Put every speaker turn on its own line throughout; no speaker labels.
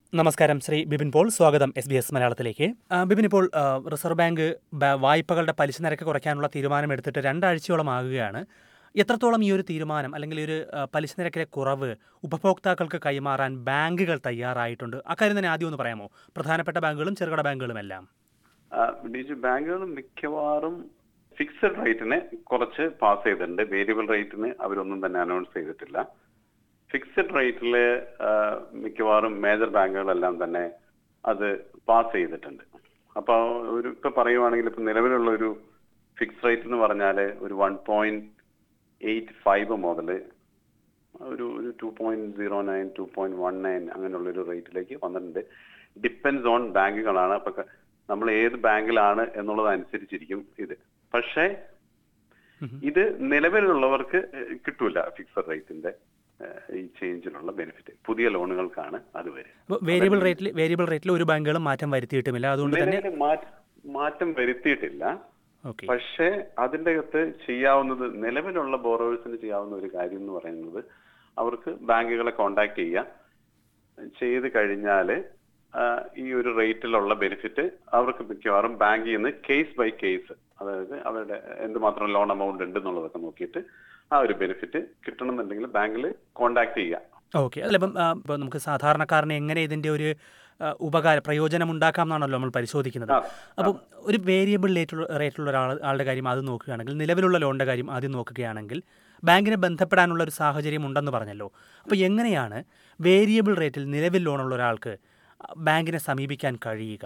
നമസ്കാരം ശ്രീ ബിപിൻ പോൾ സ്വാഗതം S B S മലയാളത്തിലേക്ക് ആ, ബിപിൻ ഇപ്പോൾ ആ, റിസർവ് ബാങ്ക് ബ- വായ്പകളുടെ പലിശ നിരക്ക് കുറയ്ക്കാനുള്ള തീരുമാനമെടുത്തിട്ട് രണ്ടാഴ്ചയോളം ആകുകയാണ് എത്രത്തോളം ഈ ഒരു തീരുമാനം അല്ലെങ്കിൽ ഈ ഒരു ആ, പലിശ നിരക്കിലെ കുറവ് ഉപഭോക്താക്കൾക്ക് കൈമാറാൻ ബാങ്കുകൾ തയ്യാറായിട്ടുണ്ട് അക്കാര്യം തന്നെ ആദ്യം ഒന്ന് പറയാമോ പ്രധാനപ്പെട്ട ബാങ്കുകളും ചെറുകിട ബാങ്കുകളും എല്ലാം
ആ, ഡിജി ബാങ്കുകൾ മിക്കവാറും ഫിക്സഡ് റേറ്റിന് കുറച്ച് പാസ് ചെയ്തിട്ടുണ്ട് വേരിയബിൾ റേറ്റിന് അവരൊന്നും തന്നെ അനൗൺസ് ചെയ്തിട്ടില്ല ഫിക്സഡ് റേറ്റിൽ മിക്കവാറും മേജർ ബാങ്കുകളെല്ലാം തന്നെ അത് പാസ് ചെയ്തിട്ടുണ്ട് അപ്പൊ ഒരു ഇപ്പൊ പറയുവാണെങ്കിൽ ഇപ്പൊ നിലവിലുള്ള ഒരു ഫിക്സ് റേറ്റ് എന്ന് പറഞ്ഞാൽ ഒരു വൺ പോയിന്റ് എയ്റ്റ് ഫൈവ് മുതൽ ഒരു ഒരു two point zero nine two point one nine അങ്ങനെയുള്ള ഒരു റേറ്റിലേക്ക് വന്നിട്ടുണ്ട് ഡിപ്പെൻസ് ഓൺ ബാങ്കുകളാണ് അപ്പൊ ക- നമ്മൾ ഏത് ബാങ്കിലാണ് എന്നുള്ളത് അനുസരിച്ചിരിക്കും ഇത് പക്ഷേ ഇത് നിലവിലുള്ളവർക്ക് ഏഹ്, കിട്ടൂല ഫിക്സഡ് റേറ്റിന്റെ ഏഹ്, ഈ ചേഞ്ചിനുള്ള ബെനിഫിറ്റ് പുതിയ ലോണുകൾക്കാണ് അത് വരിക
അപ്പോൾ വേരിയബിൾ റേറ്റിൽ വേരിയബിൾ റേറ്റിൽ ഒരു ബാങ്കുകളും മാറ്റം വരുത്തിയിട്ടുമില്ല അതുകൊണ്ട് തന്നെ
നിലവിൽ മാറ്റ- മാറ്റം വരുത്തിയിട്ടില്ല
ഓക്കെ
പക്ഷേ അതിന്റെ അകത്ത് ചെയ്യാവുന്നത് നിലവിലുള്ള ബോറോവേഴ്സിന് ചെയ്യാവുന്ന ഒരു കാര്യം എന്ന് പറയുന്നത് അവർക്ക് ബാങ്കുകളെ കോണ്ടാക്ട് ചെയ്യുക ചെയ്ത് കഴിഞ്ഞാൽ ഈ ഒരു റേറ്റിലുള്ള ബെനിഫിറ്റ് അവർക്ക് മിക്കവാറും ബാങ്കിൽ നിന്ന് കേസ് ബൈ കേസ് അതായത് അവരുടെ എന്തുമാത്രം ലോൺ എമൗണ്ട് ഉണ്ട് എന്നുള്ളതൊക്കെ നോക്കിയിട്ട് ആ ഒരു ബെനിഫിറ്റ് കിട്ടണമെന്നുണ്ടെങ്കിൽ ബാങ്കിൽ കോണ്ടാക്ട് ചെയ്യുക
ഓക്കെ അല്ല ഇപ്പം ആ, ഇപ്പം നമുക്ക് സാധാരണക്കാരന് എങ്ങനെ ഇതിൻ്റെ ഒരു ആ, ഉപകാരം പ്രയോജനം ഉണ്ടാക്കാം എന്നാണല്ലോ നമ്മൾ പരിശോധിക്കുന്നത്
ആ,
അപ്പം ഒരു വേരിയബിൾ റേറ്റുള്ള റേറ്റുള്ള ഒരാൾ ആളുടെ കാര്യം ആദ്യം നോക്കുകയാണെങ്കിൽ നിലവിലുള്ള ലോണിൻ്റെ കാര്യം ആദ്യം നോക്കുകയാണെങ്കിൽ ബാങ്കിനെ ബന്ധപ്പെടാനുള്ള ഒരു സാഹചര്യം ഉണ്ടെന്ന് പറഞ്ഞല്ലോ അപ്പോൾ എങ്ങനെയാണ് വേരിയബിൾ റേറ്റിൽ നിലവിൽ ലോണുള്ള ഒരാൾക്ക് ബാങ്കിനെ സമീപിക്കാൻ കഴിയുക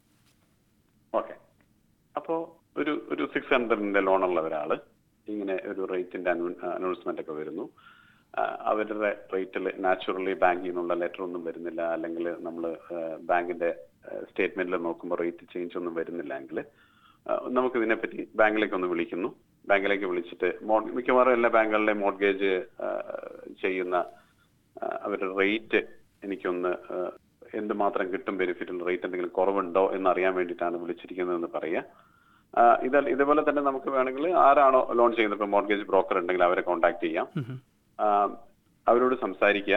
ഓക്കെ അപ്പോ ഒരു ഒരു സിക്സ് ഹൺഡ്രഡിന്റെ ലോൺ ഉള്ള ഒരാള് ഇങ്ങനെ ഒരു റേറ്റിന്റെ അനൗൺസ്മെന്റ് ഒക്കെ വരുന്നു ആ, അവരുടെ റേറ്റിൽ നാച്ചുറലി ബാങ്കിൽ നിന്നുള്ള ലെറ്റർ ഒന്നും വരുന്നില്ല അല്ലെങ്കിൽ നമ്മൾ ബാങ്കിന്റെ സ്റ്റേറ്റ്മെന്റിൽ നോക്കുമ്പോൾ റേറ്റ് ചേഞ്ച് ഒന്നും വരുന്നില്ല എങ്കിൽ നമുക്ക് ഇതിനെപ്പറ്റി ബാങ്കിലേക്ക് ഒന്ന് വിളിക്കുന്നു ബാങ്കിലേക്ക് വിളിച്ചിട്ട് മോർ- മിക്കവാറും എല്ലാ ബാങ്കുകളിലെയും മോർഗേജ് ചെയ്യുന്ന ആ, അവരുടെ റേറ്റ് എനിക്കൊന്ന് ആ, എന്തുമാത്രം കിട്ടും ബെനിഫിറ്റിൽ റേറ്റ് എന്തെങ്കിലും കുറവുണ്ടോ എന്ന് അറിയാൻ വേണ്ടിയിട്ടാണ് വിളിച്ചിരിക്കുന്നതെന്ന് പറയുക ആ, ഇത് ഇതേപോലെ തന്നെ നമുക്ക് വേണമെങ്കിൽ ആരാണോ ലോൺ ചെയ്യുന്നത് ഇപ്പൊ മോർഗേജ് ബ്രോക്കർ ഉണ്ടെങ്കിൽ അവരെ കോൺടാക്ട് ചെയ്യാം ആ, അവരോട് സംസാരിക്കുക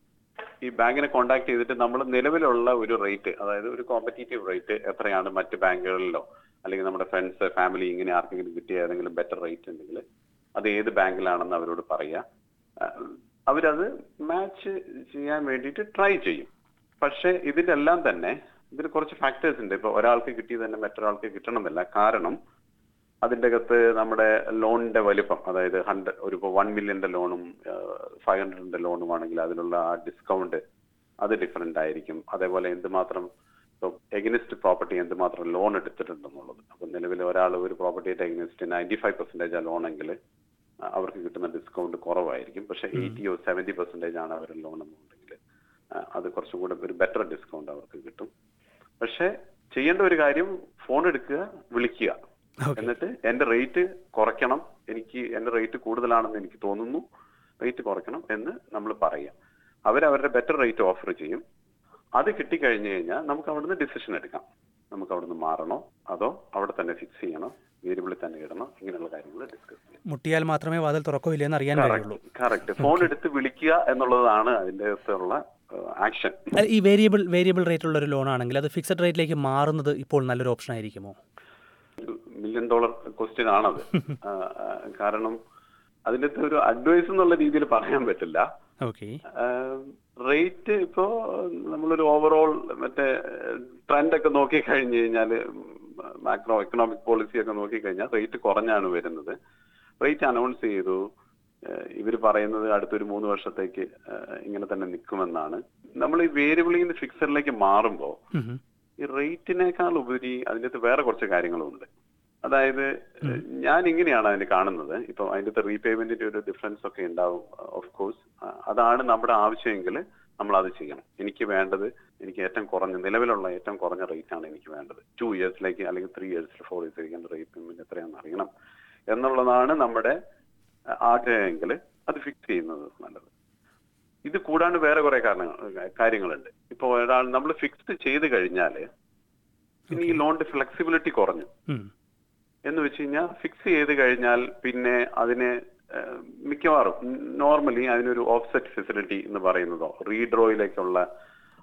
ഈ ബാങ്കിനെ കോൺടാക്ട് ചെയ്തിട്ട് നമ്മൾ നിലവിലുള്ള ഒരു റേറ്റ് അതായത് ഒരു കോമ്പറ്റീറ്റീവ് റേറ്റ് എത്രയാണ് മറ്റ് ബാങ്കുകളിലോ അല്ലെങ്കിൽ നമ്മുടെ ഫ്രണ്ട്സ് ഫാമിലി ഇങ്ങനെ ആർക്കെങ്കിലും കിട്ടിയ ഏതെങ്കിലും ബെറ്റർ റേറ്റ് ഉണ്ടെങ്കിൽ അത് ഏത് ബാങ്കിലാണെന്ന് അവരോട് പറയുക ആ, അവരത് മാച്ച് ചെയ്യാൻ വേണ്ടിയിട്ട് ട്രൈ ചെയ്യും പക്ഷേ ഇതിലെല്ലാം തന്നെ ഇതിൽ കുറച്ച് ഫാക്ടേഴ്സ് ഉണ്ട് ഇപ്പൊ ഒരാൾക്ക് കിട്ടിയത് തന്നെ മറ്റൊരാൾക്ക് കിട്ടണമെന്നില്ല കാരണം അതിന്റെ അകത്ത് നമ്മുടെ ലോണിന്റെ വലിപ്പം അതായത് ഹൺഡ്രഡ് ഒരു വൺ മില്യന്റെ ലോണും ഫൈവ് ഹൺഡ്രഡിന്റെ ലോണും ആണെങ്കിൽ അതിലുള്ള ആ ഡിസ്കൗണ്ട് അത് ഡിഫറെന്റ് ആയിരിക്കും അതേപോലെ എന്തുമാത്രം എഗനിസ്റ്റ് പ്രോപ്പർട്ടി എന്തുമാത്രം ലോൺ എടുത്തിട്ടുണ്ടെന്നുള്ളത് അപ്പൊ നിലവിൽ ഒരാൾ ഒരു പ്രോപ്പർട്ടിയുടെ എഗനിസ്റ്റ് നയൻറ്റി ഫൈവ് പെർസെന്റേജ് ആ ലോൺ എങ്കിൽ അവർക്ക് കിട്ടുന്ന ഡിസ്കൗണ്ട് കുറവായിരിക്കും പക്ഷെ എയ്റ്റിയോ സെവന്റി പെർസെന്റേജ് ആണ് അവർ ലോൺ എന്നുണ്ടെങ്കിൽ അത് കുറച്ചും കൂടെ ഒരു ബെറ്റർ ഡിസ്കൗണ്ട് അവർക്ക് കിട്ടും പക്ഷെ ചെയ്യേണ്ട ഒരു കാര്യം ഫോൺ എടുക്കുക വിളിക്കുക
ഓക്കെ
എന്നിട്ട് എന്റെ റേറ്റ് കുറയ്ക്കണം എനിക്ക് എന്റെ റേറ്റ് കൂടുതലാണെന്ന് എനിക്ക് തോന്നുന്നു റേറ്റ് കുറയ്ക്കണം എന്ന് നമ്മൾ പറയാം അവരവരുടെ ബെറ്റർ റേറ്റ് ഓഫർ ചെയ്യും അത് കിട്ടിക്കഴിഞ്ഞു കഴിഞ്ഞാൽ നമുക്ക് അവിടുന്ന് ഡിസിഷൻ എടുക്കാം നമുക്ക് അവിടുന്ന് മാറണോ അതോ അവിടെ തന്നെ ഫിക്സ് ചെയ്യണോ വേരിയബിളിൽ തന്നെ ഇടണോ ഇങ്ങനെയുള്ള കാര്യങ്ങൾ ഡിസ്കസ് ചെയ്യാം
മുട്ടിയാൽ മാത്രമേ വാതിൽ തുറക്കോ ഇല്ലെന്ന് അറിയാൻ കഴിയുള്ളൂ
കറക്റ്റ് ഫോൺ എടുത്ത് വിളിക്കുക എന്നുള്ളതാണ് അതിന്റെ അകത്തുള്ള ആക്ഷൻ
അല്ല, ഈ വേരിയബിൾ വേരിയബിൾ റേറ്റുള്ള ഒരു ലോൺ ആണെങ്കിൽ അത് ഫിക്സഡ് റേറ്റിലേക്ക് മാറുന്നത് ഇപ്പോൾ നല്ലൊരു ഓപ്ഷൻ ആയിരിക്കുമോ
മില്യൺ ഡോളർ ക്വസ്റ്റ്യൻ ആണത് ആ, ആ, കാരണം അതിന്റെ അകത്ത് ഒരു അഡ്വൈസ് എന്നുള്ള രീതിയിൽ പറയാൻ പറ്റില്ല
ഓക്കെ
റേറ്റ് ഇപ്പോ നമ്മളൊരു ഓവറോൾ മറ്റേ ട്രെൻഡ് ഒക്കെ നോക്കി കഴിഞ്ഞു കഴിഞ്ഞാൽ മാക്രോ എക്കണോമിക് പോളിസി ഒക്കെ നോക്കി കഴിഞ്ഞാൽ റേറ്റ് കുറഞ്ഞാണ് വരുന്നത് റേറ്റ് അനൗൺസ് ചെയ്തു ഇവർ പറയുന്നത് അടുത്തൊരു മൂന്ന് വർഷത്തേക്ക് ആ, ഇങ്ങനെ തന്നെ നിൽക്കുമെന്നാണ് നമ്മൾ ഈ വേരിയബിളിൽ നിന്ന് ഫിക്സഡിലേക്ക് മാറുമ്പോൾ ഈ റേറ്റിനേക്കാൾ ഉപരി അതിൻ്റെ അകത്ത് വേറെ കുറച്ച് കാര്യങ്ങളുണ്ട് അതായത് ഞാൻ ഇങ്ങനെയാണ് അതിനെ കാണുന്നത് ഇപ്പൊ അതിൻ്റെ അകത്ത് റീപേയ്മെന്റിന്റെ ഒരു ഡിഫറൻസ് ഒക്കെ ഉണ്ടാവും ഓഫ് കോഴ്സ് അതാണ് നമ്മുടെ ആവശ്യമെങ്കിൽ നമ്മൾ അത് ചെയ്യണം എനിക്ക് വേണ്ടത് എനിക്ക് ഏറ്റവും കുറഞ്ഞ നിലവിലുള്ള ഏറ്റവും കുറഞ്ഞ റേറ്റ് ആണ് എനിക്ക് വേണ്ടത് ടു ഇയേഴ്സിലേക്ക് അല്ലെങ്കിൽ ത്രീ ഇയേഴ്സിൽ ഫോർ ഇയേഴ്സിലേക്ക് എൻ്റെ റീപേയ്മെന്റ് എത്രയാണെന്ന് അറിയണം എന്നുള്ളതാണ് നമ്മുടെ അഹ്, ആഗ്രഹമെങ്കിൽ അത് ഫിക്സ് ചെയ്യുന്നത് നല്ലത് ഇത് കൂടാണ്ട് വേറെ കുറെ കാരണങ്ങൾ കാര്യങ്ങളുണ്ട് ഇപ്പൊ ഒരാൾ നമ്മൾ ഫിക്സ് ചെയ്ത് കഴിഞ്ഞാല് പിന്നെ ഈ ലോണിന്റെ ഫ്ലെക്സിബിലിറ്റി കുറഞ്ഞു എന്ന് വെച്ച് കഴിഞ്ഞാൽ ഫിക്സ് ചെയ്ത് കഴിഞ്ഞാൽ പിന്നെ അതിന് ഏഹ്, മിക്കവാറും നോർമലി അതിനൊരു ഓഫ്സെറ്റ് ഫെസിലിറ്റി എന്ന് പറയുന്നതോ റീഡ്രോയിലേക്കുള്ള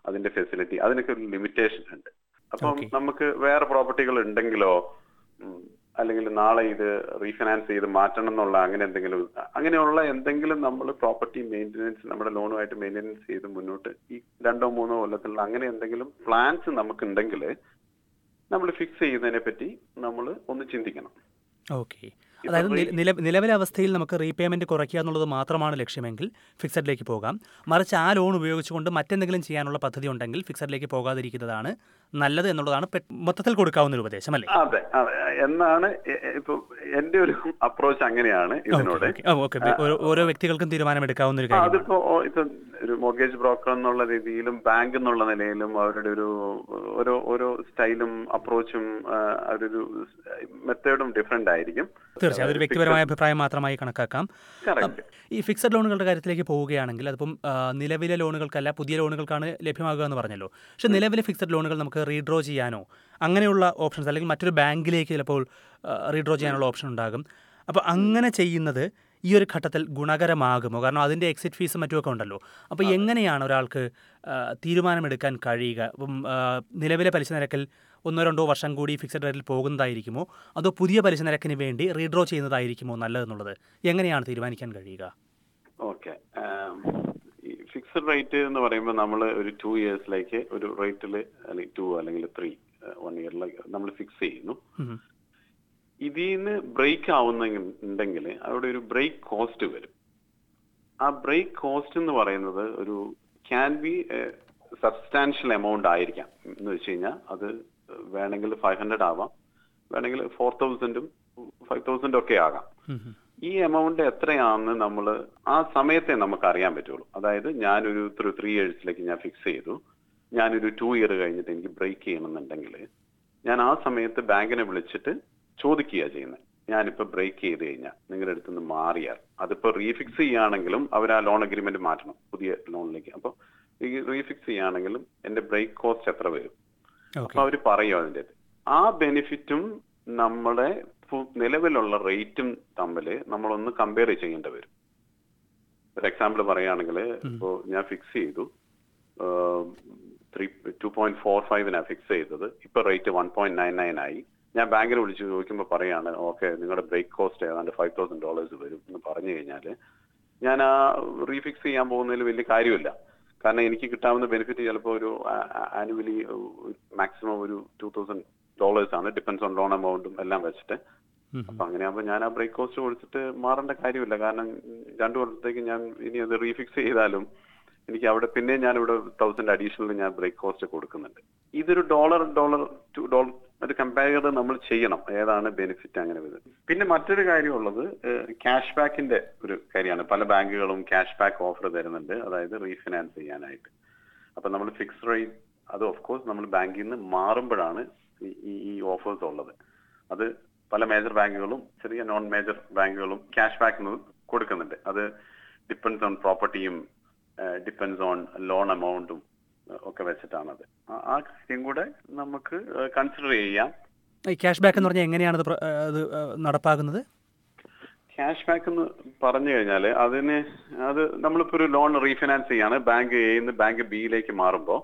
അതിന്റെ ഫെസിലിറ്റി അതിനൊക്കെ ഒരു ലിമിറ്റേഷൻ ഉണ്ട് അപ്പം
Okay.
നമുക്ക് വേറെ പ്രോപ്പർട്ടികൾ ഉണ്ടെങ്കിലോ ഉം, അല്ലെങ്കിൽ നാളെ ഇത് റീഫിനാൻസ് ചെയ്ത് മാറ്റണം എന്നുള്ള അങ്ങനെ എന്തെങ്കിലും അങ്ങനെയുള്ള എന്തെങ്കിലും നമ്മൾ പ്രോപ്പർട്ടി മെയിൻ്റെനൻസ് നമ്മുടെ ലോണുമായിട്ട് മെയിൻ്റെനൻസ് ചെയ്ത് മുന്നോട്ട് ഈ രണ്ടോ മൂന്നോ കൊല്ലത്തിലുള്ള അങ്ങനെ എന്തെങ്കിലും പ്ലാൻസ് നമുക്ക് ഉണ്ടെങ്കിൽ നമ്മൾ ഫിക്സ് ചെയ്യുന്നതിനെ പറ്റി നമ്മൾ ഒന്ന് ചിന്തിക്കണം
ഓക്കെ അതായത് നില- നില നിലവിലെ അവസ്ഥയിൽ നമുക്ക് റീപേയ്മെന്റ് കുറയ്ക്കുക എന്നുള്ളത് മാത്രമാണ് ലക്ഷ്യമെങ്കിൽ ഫിക്സഡിലേക്ക് പോകാം മറിച്ച് ആ ലോൺ ഉപയോഗിച്ചുകൊണ്ട് മറ്റെന്തെങ്കിലും ചെയ്യാനുള്ള പദ്ധതി ഉണ്ടെങ്കിൽ ഫിക്സഡിലേക്ക് പോകാതിരിക്കുന്നതാണ് നല്ലത് എന്നുള്ളതാണ് പെ- മൊത്തത്തിൽ കൊടുക്കാവുന്ന ഒരു ഉപദേശം അല്ലേ
അതെ അതെ എന്നാണ് എ- എ- ഇപ്പൊ എന്റെ ഒരു അപ്രോച്ച് അങ്ങനെയാണ് ഇതിനോട്
ഓക്കെ ഓക്കെ ഓരോ- ഓരോ വ്യക്തികൾക്കും തീരുമാനമെടുക്കാവുന്ന ഒരു
ആ,
കാര്യമാണ്
അതിപ്പോ ഓ, ഇപ്പൊ ഒരു മോർഗേജ് ബ്രോക്കർ എന്നുള്ള രീതിയിലും ബാങ്ക് എന്നുള്ള നിലയിലും അവരുടെ ഒരു ഓരോ ഓരോ സ്റ്റൈലും അപ്രോച്ചും അവരൊരു മെത്തേഡും ഡിഫറെന്റ് ആയിരിക്കും
തീർച്ചയായും അതൊരു വ്യക്തിപരമായ അഭിപ്രായം മാത്രമായി കണക്കാക്കാം
കറക്റ്റ്
ഈ ഫിക്സഡ് ലോണുകളുടെ കാര്യത്തിലേക്ക് പോവുകയാണെങ്കിൽ അതിപ്പം ആ, നിലവിലെ ലോണുകൾക്കല്ല പുതിയ ലോണുകൾക്കാണ് ലഭ്യമാകുക എന്ന് പറഞ്ഞല്ലോ പക്ഷേ നിലവിലെ ഫിക്സഡ് ലോണുകൾ നമുക്ക് റീഡ്രോ ചെയ്യാനോ അങ്ങനെയുള്ള ഓപ്ഷൻസ് അല്ലെങ്കിൽ മറ്റൊരു ബാങ്കിലേക്ക് ചിലപ്പോൾ റീഡ്രോ ചെയ്യാനുള്ള ഓപ്ഷൻ ഉണ്ടാകും അപ്പോൾ അങ്ങനെ ചെയ്യുന്നത് ഈ ഒരു ഘട്ടത്തിൽ ഗുണകരമാകുമോ കാരണം അതിൻ്റെ എക്സിറ്റ് ഫീസും മറ്റുമൊക്കെ ഉണ്ടല്ലോ അപ്പോൾ എങ്ങനെയാണ് ഒരാൾക്ക് ആ, തീരുമാനമെടുക്കാൻ കഴിയുക ഇപ്പം ആ, നിലവിലെ പലിശ നിരക്കിൽ ഒന്നോ രണ്ടോ വർഷം കൂടി ഫിക്സഡ് റേറ്റിൽ പോകുന്നതായിരിക്കുമോ അതോ പുതിയ പലിശ നിരക്കിന് വേണ്ടി റീഡ്രോ ചെയ്യുന്നതായിരിക്കുമോ നല്ലതെന്നുള്ളത് എങ്ങനെയാണ് തീരുമാനിക്കാൻ കഴിയുക
ഓക്കെ ഈ ഫിക്സഡ് റേറ്റ് എന്ന് പറയുമ്പോൾ നമ്മൾ ഒരു ടു ഇയേഴ്സിലേക്ക് ഒരു റേറ്റിൽ അല്ലെങ്കിൽ ടു അല്ലെങ്കിൽ ത്രീ വൺ ഇയറിലേക്ക് നമ്മൾ ഫിക്സ് ചെയ്യുന്നു
ഉം.
ഇതിൽ നിന്ന് ബ്രേക്ക് ആവുന്നുണ്ടെങ്കിൽ അവിടെ ഒരു ബ്രേക്ക് കോസ്റ്റ് വരും ആ ബ്രേക്ക് കോസ്റ്റ് എന്ന് പറയുന്നത് ഒരു ക്യാൻ ബി സബ്സ്റ്റാൻഷ്യൽ എമൗണ്ട് ആയിരിക്കാം എന്ന് വെച്ച് കഴിഞ്ഞാൽ അത് വേണമെങ്കിൽ ഫൈവ് ഹൺഡ്രഡ് ആവാം വേണമെങ്കിൽ ഫോർ തൗസൻഡും ഫൈവ് തൗസൻഡും ഒക്കെ ആകാം
ഉം ഉം.
ഈ എമൗണ്ട് എത്രയാണെന്ന് നമ്മൾ ആ സമയത്തെ നമുക്ക് അറിയാൻ പറ്റുള്ളൂ അതായത് ഞാനൊരു ത്രീ ത്രീ ഇയേഴ്സിലേക്ക് ഞാൻ ഫിക്സ് ചെയ്തു ഞാനൊരു ടു ഇയർ കഴിഞ്ഞിട്ട് എനിക്ക് ബ്രേക്ക് ചെയ്യണമെന്നുണ്ടെങ്കിൽ ഞാൻ ആ സമയത്ത് ബാങ്കിനെ വിളിച്ചിട്ട് ചോദിക്കുക ചെയ്യുന്നത് ഞാനിപ്പോ ബ്രേക്ക് ചെയ്ത് കഴിഞ്ഞാൽ നിങ്ങളുടെ അടുത്ത് നിന്ന് മാറിയാൽ അതിപ്പോ റീഫിക്സ് ചെയ്യുകയാണെങ്കിലും അവർ ആ ലോൺ അഗ്രിമെന്റ് മാറ്റണം പുതിയ ലോണിലേക്ക് അപ്പോൾ ഈ റീഫിക്സ് ചെയ്യുകയാണെങ്കിലും എന്റെ ബ്രേക്ക് കോസ്റ്റ് എത്ര വരും
ഓക്കെ
അപ്പൊ അവര് പറയും അതിന്റെ ആ ബെനിഫിറ്റും നമ്മുടെ പു- നിലവിലുള്ള റേറ്റും തമ്മിൽ നമ്മളൊന്ന് കമ്പയർ ചെയ്യേണ്ടി വരും ഒരു എക്സാമ്പിൾ പറയുകയാണെങ്കിൽ ഇപ്പോ ഞാൻ ഫിക്സ് ചെയ്തു ത്രീ ടു പോയിന്റ് ഫോർ ഫൈവിനാണ് ഫിക്സ് ചെയ്തത് ഇപ്പൊ rate one point nine nine ആയി ഞാൻ ബാങ്കിനെ വിളിച്ച് ചോദിക്കുമ്പോൾ പറയാണ് ഓക്കെ നിങ്ങളുടെ ബ്രേക്ക് കോസ്റ്റ് ഏതാണ്ട് ഫൈവ് തൗസൻഡ് ഡോളേഴ്സ് വരും എന്ന് പറഞ്ഞു കഴിഞ്ഞാൽ ഞാൻ ആ റീഫിക്സ് ചെയ്യാൻ പോകുന്നതിൽ വലിയ കാര്യമില്ല കാരണം എനിക്ക് കിട്ടാവുന്ന ബെനിഫിറ്റ് ചിലപ്പോൾ ഒരു ആനുവലി മാക്സിമം ഒരു ടൂ തൗസൻഡ് ഡോളേഴ്സ് ആണ് ഡിപ്പെൻസ് ഓൺ ലോൺ എമൗണ്ടും എല്ലാം വെച്ചിട്ട്
ഉം ഉം.
അപ്പൊ അങ്ങനെയാകുമ്പോൾ ഞാൻ ആ ബ്രേക്ക് കോസ്റ്റ് കൊടുത്തിട്ട് മാറേണ്ട കാര്യമില്ല കാരണം ഉം, രണ്ടു കൊല്ലത്തേക്ക് ഞാൻ ഇനി അത് റീഫിക്സ് ചെയ്താലും എനിക്ക് അവിടെ പിന്നെ ഞാൻ ഇവിടെ തൗസൻഡ് അഡീഷണൽ ഞാൻ ബ്രേക്ക് കോസ്റ്റ് കൊടുക്കുന്നുണ്ട് ഇതൊരു ഡോളർ ഡോളർ ടു ഡോളർ അത് കമ്പയർ നമ്മൾ ചെയ്യണം ഏതാണ് ബെനിഫിറ്റ് അങ്ങനെ വരുന്നത് പിന്നെ മറ്റൊരു കാര്യമുള്ളത് ക്യാഷ് ബാക്കിന്റെ ഒരു കാര്യമാണ് പല ബാങ്കുകളും ക്യാഷ് ബാക്ക് ഓഫർ തരുന്നുണ്ട് അതായത് റീഫിനാൻസ് ചെയ്യാനായിട്ട് അപ്പൊ നമ്മൾ ഫിക്സ് റേറ്റ് അത് ഓഫ് കോഴ്സ് നമ്മൾ ബാങ്കിൽ നിന്ന് മാറുമ്പോഴാണ് ഈ- ഈ ഈ ഓഫേഴ്സ് ഉള്ളത് അത് പല മേജർ ബാങ്കുകളും ചെറിയ നോൺ മേജർ ബാങ്കുകളും ക്യാഷ് ബാക്ക് കൊടുക്കുന്നുണ്ട് അത് ഡിപ്പെൻസ് ഓൺ പ്രോപ്പർട്ടിയും ഡിപ്പെൻസ് ഓൺ ലോൺ എമൗണ്ടും ഒക്കെ വെച്ചിട്ടാണത് ആ- ആ കാര്യം കൂടെ നമുക്ക് കൺസിഡർ ചെയ്യാം
ഈ ക്യാഷ് ബാക്ക് എന്ന് പറഞ്ഞാൽ എങ്ങനെയാണ് ഇത് പ്ര- ആ, അത് ആ, നടപ്പാകുന്നത്
ക്യാഷ് ബാക്ക് എന്ന് പറഞ്ഞു കഴിഞ്ഞാൽ അതിന് അത് നമ്മളിപ്പോ ഒരു ലോൺ റീഫിനാൻസ് ചെയ്യാണ് ബാങ്ക് എന്ന് ബാങ്ക് ബിയിലേക്ക് മാറുമ്പോൾ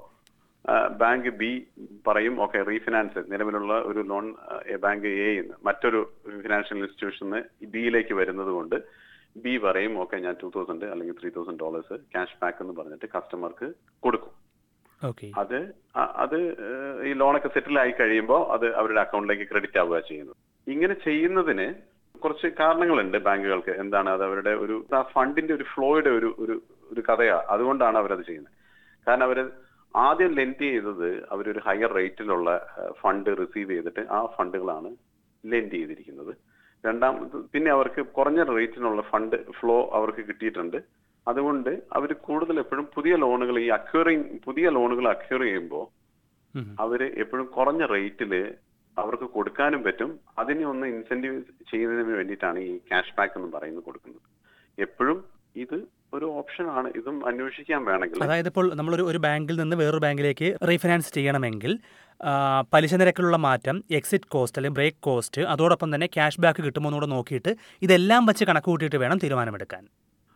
ബാങ്ക് ബി പറയും ഓക്കെ റീഫിനാൻസ് നിലവിലുള്ള ഒരു ലോൺ ബാങ്ക് എ മറ്റൊരു ഫിനാൻഷ്യൽ ഇൻസ്റ്റിറ്റ്യൂഷന് ബിയിലേക്ക് വരുന്നത് കൊണ്ട് ബി പറയും ഓക്കെ ഞാൻ ടൂ തൗസൻഡ് അല്ലെങ്കിൽ three thousand dollars cash back എന്ന് പറഞ്ഞിട്ട് കസ്റ്റമർക്ക് കൊടുക്കും
ഓക്കെ
അത് അ- അത് ഏഹ്, ഈ ലോണൊക്കെ സെറ്റിൽ ആയി കഴിയുമ്പോൾ അത് അവരുടെ അക്കൗണ്ടിലേക്ക് ക്രെഡിറ്റ് ആവുക ചെയ്യുന്നത് ഇങ്ങനെ ചെയ്യുന്നതിന് കുറച്ച് കാരണങ്ങളുണ്ട് ബാങ്കുകൾക്ക് എന്താണ് അത് അവരുടെ ഒരു ആ ഫണ്ടിന്റെ ഒരു ഫ്ലോയുടെ ഒരു ഒരു ഒരു കഥയാണ് അതുകൊണ്ടാണ് അവരത് ചെയ്യുന്നത് കാരണം അവര് ആദ്യം ലെൻഡ് ചെയ്തത് അവരൊരു ഹയർ റേറ്റിലുള്ള ഫണ്ട് റിസീവ് ചെയ്തിട്ട് ആ ഫണ്ടുകളാണ് ലെൻഡ് ചെയ്തിരിക്കുന്നത് രണ്ടാമത് പിന്നെ അവർക്ക് കുറഞ്ഞ റേറ്റിനുള്ള ഫണ്ട് ഫ്ലോ അവർക്ക് കിട്ടിയിട്ടുണ്ട് അതുകൊണ്ട് അവർ കൂടുതൽ എപ്പോഴും പുതിയ ലോണുകൾ ഈ അക്യൂറിങ് പുതിയ ലോണുകൾ അക്യൂർ ചെയ്യുമ്പോൾ
ഉം.
അവര് എപ്പോഴും കുറഞ്ഞ റേറ്റില് അവർക്ക് കൊടുക്കാനും പറ്റും അതിനെ ഒന്ന് ഇൻസെന്റീവ് ചെയ്യുന്നതിന് വേണ്ടിയിട്ടാണ് ഈ ക്യാഷ് ബാക്ക് എന്ന് പറയുന്നത് കൊടുക്കുന്നത് എപ്പോഴും ഇത് ഒരു ഓപ്ഷനാണ് ഇതും അന്വേഷിക്കാൻ വേണമെങ്കിൽ
അതായത് ഇപ്പോൾ നമ്മളൊരു ഒരു ബാങ്കിൽ നിന്ന് വേറൊരു ബാങ്കിലേക്ക് റീഫിനാൻസ് ചെയ്യണമെങ്കിൽ ആ, പലിശ നിരക്കിലുള്ള മാറ്റം എക്സിറ്റ് കോസ്റ്റ് അല്ലെങ്കിൽ ബ്രേക്ക് കോസ്റ്റ് അതോടൊപ്പം തന്നെ ക്യാഷ് ബാക്ക് കിട്ടുമോ എന്നുകൂടെ നോക്കിയിട്ട് ഇതെല്ലാം വെച്ച് കണക്ക് കൂട്ടിയിട്ട് വേണം തീരുമാനമെടുക്കാൻ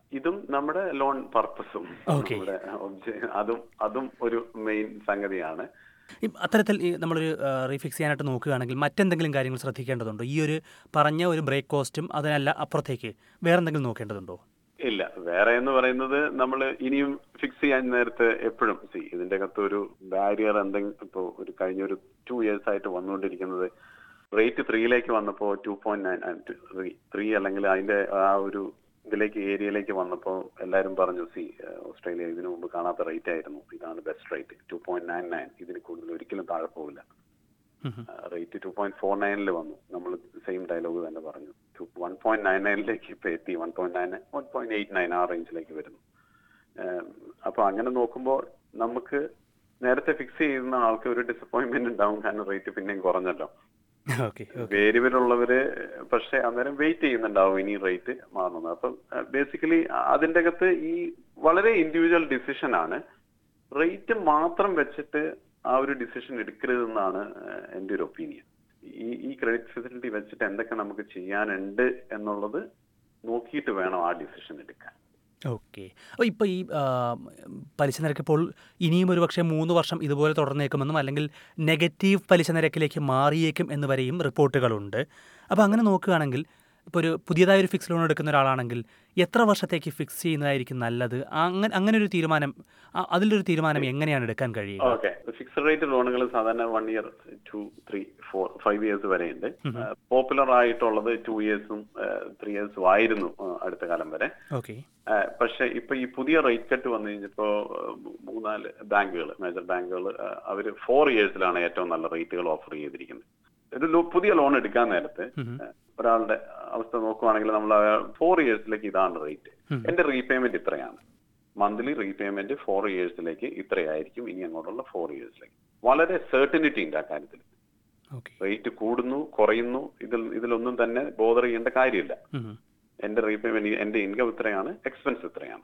ഇതും നമ്മുടെ ലോൺ പർപ്പസും
Okay.
നമ്മുടെ obje- അതും അതും ഒരു മെയിൻ സംഗതിയാണ്
ഈ അത്തരത്തിൽ ഈ നമ്മളൊരു റീഫിക്സ് ചെയ്യാനായിട്ട് നോക്കുകയാണെങ്കിൽ മറ്റെന്തെങ്കിലും കാര്യങ്ങൾ ശ്രദ്ധിക്കേണ്ടതുണ്ടോ ഈ ഒരു പറഞ്ഞ ഒരു ബ്രേക്ക് കോസ്റ്റും അതിനല്ല അപ്പുറത്തേക്ക് വേറെ എന്തെങ്കിലും നോക്കേണ്ടതുണ്ടോ
ഇല്ല വേറെ എന്ന് പറയുന്നത് നമ്മൾ ഇനിയും ഫിക്സ് ചെയ്യാൻ നേരത്തെ എപ്പോഴും സി ഇതിന്റെ അകത്ത് ഒരു ബാരിയർ എന്തെങ്കിലും ഇപ്പോൾ ഒരു കഴിഞ്ഞ ഒരു ടു ഇയേഴ്സ് ആയിട്ട് വന്നുകൊണ്ടിരിക്കുന്നത് റേറ്റ് ത്രീയിലേക്ക് വന്നപ്പോൾ ടു പോയിന്റ് നയൻ ത്രീ അല്ലെങ്കിൽ അതിന്റെ ആ ഒരു ഇതിലേക്ക് ഏരിയയിലേക്ക് വന്നപ്പോൾ എല്ലാവരും പറഞ്ഞു സി ഓസ്ട്രേലിയ ഇതിനു മുമ്പ് കാണാത്ത റേറ്റ് ആയിരുന്നു ഇതാണ് best rate two point nine nine ഇതിന് കൂടുതൽ ഒരിക്കലും താഴെ പോകില്ല
ഉം ഉം.
റേറ്റ് ടു പോയിന്റ് ഫോർ നയനിൽ വന്നു നമ്മൾ സെയിം ഡയലോഗ് തന്നെ പറഞ്ഞു വൺ പോയിന്റ് നയൻ നയനിലേക്ക് ഇപ്പൊ എത്തി one point nine one point eight nine ആ റേഞ്ചിലേക്ക് വരുന്നു ഏം, അപ്പൊ അങ്ങനെ നോക്കുമ്പോൾ നമുക്ക് നേരത്തെ ഫിക്സ് ചെയ്യുന്ന ആൾക്ക് ഒരു ഡിസപ്പോയിന്റ്മെന്റ് ഉണ്ടാവും കാരണം റേറ്റ് പിന്നെയും കുറഞ്ഞല്ലോ
ഓക്കെ
വേരിയബിൾ ഉള്ളവര് പക്ഷെ അന്നേരം വെയിറ്റ് ചെയ്യുന്നുണ്ടാവും ഇനി റേറ്റ് മാറുന്നത് അപ്പം ബേസിക്കലി അതിന്റെ അകത്ത് ഈ വളരെ ഇൻഡിവിജ്വൽ ഡിസിഷൻ ആണ് റേറ്റ് മാത്രം വെച്ചിട്ട് ആ ഒരു ഡിസിഷൻ എടുക്കരുതെന്നാണ് ഏഹ്, എൻ്റെ ഒരു ഒപ്പീനിയൻ ഈ ഈ ക്രെഡിറ്റ് ഫെസിലിറ്റി വെച്ചിട്ട് എന്തൊക്കെ നമുക്ക് ചെയ്യാനുണ്ട് എന്നുള്ളത് നോക്കിയിട്ട് വേണം ആ ഡിസിഷൻ എടുക്കാൻ
ഓക്കെ അപ്പോൾ ഇപ്പോൾ ഈ ആ, പലിശ നിരക്ക് ഇപ്പോൾ ഇനിയും ഒരു പക്ഷേ മൂന്ന് വർഷം ഇതുപോലെ തുടർന്നേക്കുമെന്നും അല്ലെങ്കിൽ നെഗറ്റീവ് പലിശ നിരക്കിലേക്ക് മാറിയേക്കും എന്ന് വരെയും റിപ്പോർട്ടുകളുണ്ട് അപ്പോൾ അങ്ങനെ നോക്കുകയാണെങ്കിൽ ഇപ്പോൾ ഒരു പുതിയതായ ഒരു ഫിക്സ് ലോൺ എടുക്കുന്ന ഒരാളാണെങ്കിൽ എത്ര വർഷത്തേക്ക് ഫിക്സ് ചെയ്യുന്നതായിരിക്കും നല്ലത് അങ്ങനെ അങ്ങനെ ഒരു തീരുമാനം ആ, അതിലൊരു തീരുമാനം എങ്ങനെയാണ് എടുക്കാൻ കഴിയുക
ഓക്കെ ഫിക്സഡ് റേറ്റ് ലോണുകൾ സാധാരണ one year two three four five years വരെയുണ്ട് പോപ്പുലർ ആയിട്ടുള്ളത് ടു ഇയേഴ്സും ത്രീ ഇയേഴ്സും ആയിരുന്നു ആ, അടുത്ത കാലം വരെ
ഓക്കെ
ആ, പക്ഷെ ഇപ്പൊ ഈ പുതിയ റേറ്റ് കട്ട് വന്നു കഴിഞ്ഞപ്പോ ആ, മൂന്നാല് ബാങ്കുകൾ മേജർ ബാങ്കുകൾ അവര് ഫോർ ഇയേഴ്സിലാണ് ഏറ്റവും നല്ല റേറ്റുകൾ ഓഫർ ചെയ്തിരിക്കുന്നത് ഒരു ലോ- പുതിയ ലോൺ എടുക്കാൻ നേരത്ത് ആ, ഒരാളുടെ അവസ്ഥ നോക്കുവാണെങ്കിൽ നമ്മൾ ഫോർ ഇയേഴ്സിലേക്ക് ഇതാണ് റേറ്റ് എന്റെ റീപേയ്മെന്റ് ഇത്രയാണ് മന്ത്ലി റീപേയ്മെന്റ് ഫോർ ഇയേഴ്സിലേക്ക് ഇത്രയായിരിക്കും ഇനി അങ്ങോട്ടുള്ള ഫോർ ഇയേഴ്സിലേക്ക് വളരെ സെർട്ടിനിറ്റി ഉണ്ട് ആ കാര്യത്തിൽ
ഓക്കെ
റേറ്റ് കൂടുന്നു കുറയുന്നു ഇതിൽ ഇതിലൊന്നും തന്നെ ബോധർ ചെയ്യേണ്ട കാര്യമില്ല എന്റെ റീപേയ്മെന്റ് എന്റെ ഇൻകം ഇത്രയാണ് എക്സ്പെൻസ് ഇത്രയാണ്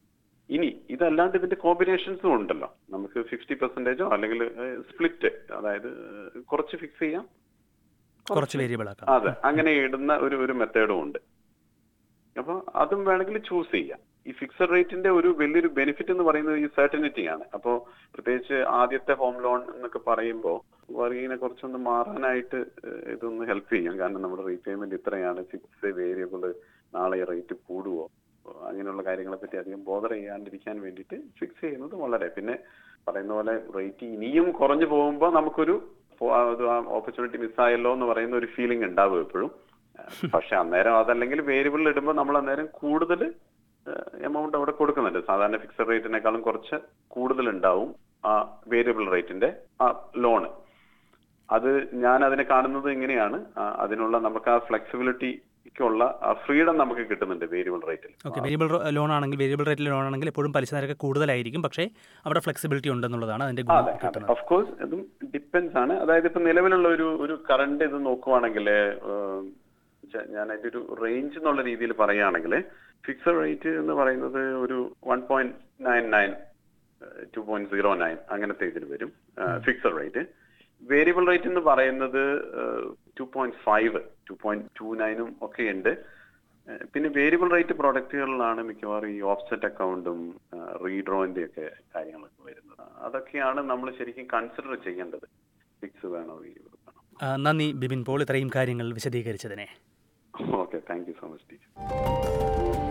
ഇനി ഇതല്ലാണ്ട് ഇതിന്റെ കോമ്പിനേഷൻസും ഉണ്ടല്ലോ നമുക്ക് ഫിഫ്റ്റി പെർസെന്റേജോ അല്ലെങ്കിൽ സ്പ്ലിറ്റ് അതായത് ഏഹ്, കുറച്ച് ഫിക്സ് ചെയ്യാം
കുറച്ച് വേരിയബിൾ ആക്കാം
അതെ അങ്ങനെ ഇടുന്ന ഒരു ഒരു മെത്തേഡും ഉണ്ട് അപ്പൊ അതും വേണമെങ്കിൽ ചൂസ് ചെയ്യാം ഈ ഫിക്സഡ് റേറ്റിന്റെ ഒരു വലിയൊരു ബെനിഫിറ്റ് എന്ന് പറയുന്നത് ഈ സർട്ടനിറ്റി ആണ് അപ്പോ പ്രത്യേകിച്ച് ആദ്യത്തെ ഹോം ലോൺ എന്നൊക്കെ പറയുമ്പോൾ വർഗീനെ കുറച്ചൊന്ന് മാറാനായിട്ട് ഏഹ്, ഇതൊന്ന് ഹെൽപ്പ് ചെയ്യും കാരണം നമ്മുടെ റീപേയ്മെന്റ് ഇത്രയാണ് ഫിക്സ് വേരിയബിൾ നാളെ റേറ്റ് കൂടുവോ അങ്ങനെയുള്ള കാര്യങ്ങളെ പറ്റി അധികം ബോധർ ചെയ്യാണ്ടിരിക്കാൻ വേണ്ടിയിട്ട് ഫിക്സ് ചെയ്യുന്നത് വളരെ പിന്നെ പറയുന്ന പോലെ റേറ്റ് ഇനിയും കുറഞ്ഞു പോകുമ്പോൾ നമുക്കൊരു ഓപ്പർച്യൂണിറ്റി മിസ്സായല്ലോ എന്ന് പറയുന്ന ഒരു ഫീലിംഗ് ഉണ്ടാവും എപ്പോഴും പക്ഷെ അന്നേരം അതല്ലെങ്കിൽ വേരിയബിൾ ഇടുമ്പോൾ നമ്മൾ അന്നേരം കൂടുതൽ എമൗണ്ട് അവിടെ കൊടുക്കുന്നുണ്ട് സാധാരണ ഫിക്സഡ് റേറ്റിനേക്കാളും കുറച്ച് കൂടുതൽ ഉണ്ടാവും ആ വേരിയബിൾ റേറ്റിന്റെ ആ ലോണ് അത് ഞാൻ അതിനെ കാണുന്നത് ഇങ്ങനെയാണ് ആ, അതിനുള്ള നമുക്ക് ആ ഫ്ലെക്സിബിലിറ്റിക്കുള്ള ആ ഫ്രീഡം നമുക്ക് കിട്ടുന്നുണ്ട് വേരിയബിൾ റേറ്റിൽ
ഓക്കെ വേരിയബിൾ ലോൺ ആണെങ്കിൽ വേരിയബിൾ റേറ്റിൽ ലോൺ ആണെങ്കിൽ എപ്പോഴും പലിശ നിരക്ക് കൂടുതലായിരിക്കും പക്ഷേ അവിടെ ഫ്ലെക്സിബിലിറ്റി ഉണ്ടെന്നുള്ളതാണ് അതിന്റെ ഗുണം
അതെ അതെ
കിട്ടുന്നത്
ഓഫ് കോഴ്സ് ഇതും ഡിപ്പെൻസ് ആണ് അതായത് ഇപ്പൊ നിലവിലുള്ള ഒരു ഒരു കറണ്ട് ഇത് നോക്കുവാണെങ്കിൽ ഞാൻ അതിന്റെ ഒരു റേഞ്ച് എന്നുള്ള രീതിയിൽ പറയുകയാണെങ്കിൽ ഫിക്സഡ് റേറ്റ് എന്ന് പറയുന്നത് ഒരു one point nine nine two point zero nine അങ്ങനത്തെ ഇതിൽ വരും ഫിക്സഡ് റേറ്റ് വേരിയബിൾ റേറ്റ് എന്ന് പറയുന്നത് two point five two point two നയനും ഒക്കെ ഉണ്ട് ഏഹ് പിന്നെ വേരിയബിൾ റേറ്റ് പ്രോഡക്റ്റുകളിലാണ് മിക്കവാറും ഈ ഓഫ്സെറ്റ് അക്കൗണ്ടും റീഡ്രോന്റെ ഒക്കെ കാര്യങ്ങളൊക്കെ വരുന്നത് അതൊക്കെയാണ് നമ്മൾ ശരിക്കും കൺസിഡർ ചെയ്യേണ്ടത് ഫിക്സ് വേണോ വേരിയബിൾ വേണോ
ആ, നന്ദി ബിബിൻ പോൾ ഇത്രയും കാര്യങ്ങൾ വിശദീകരിച്ചതിനെ
okay thank you so much teacher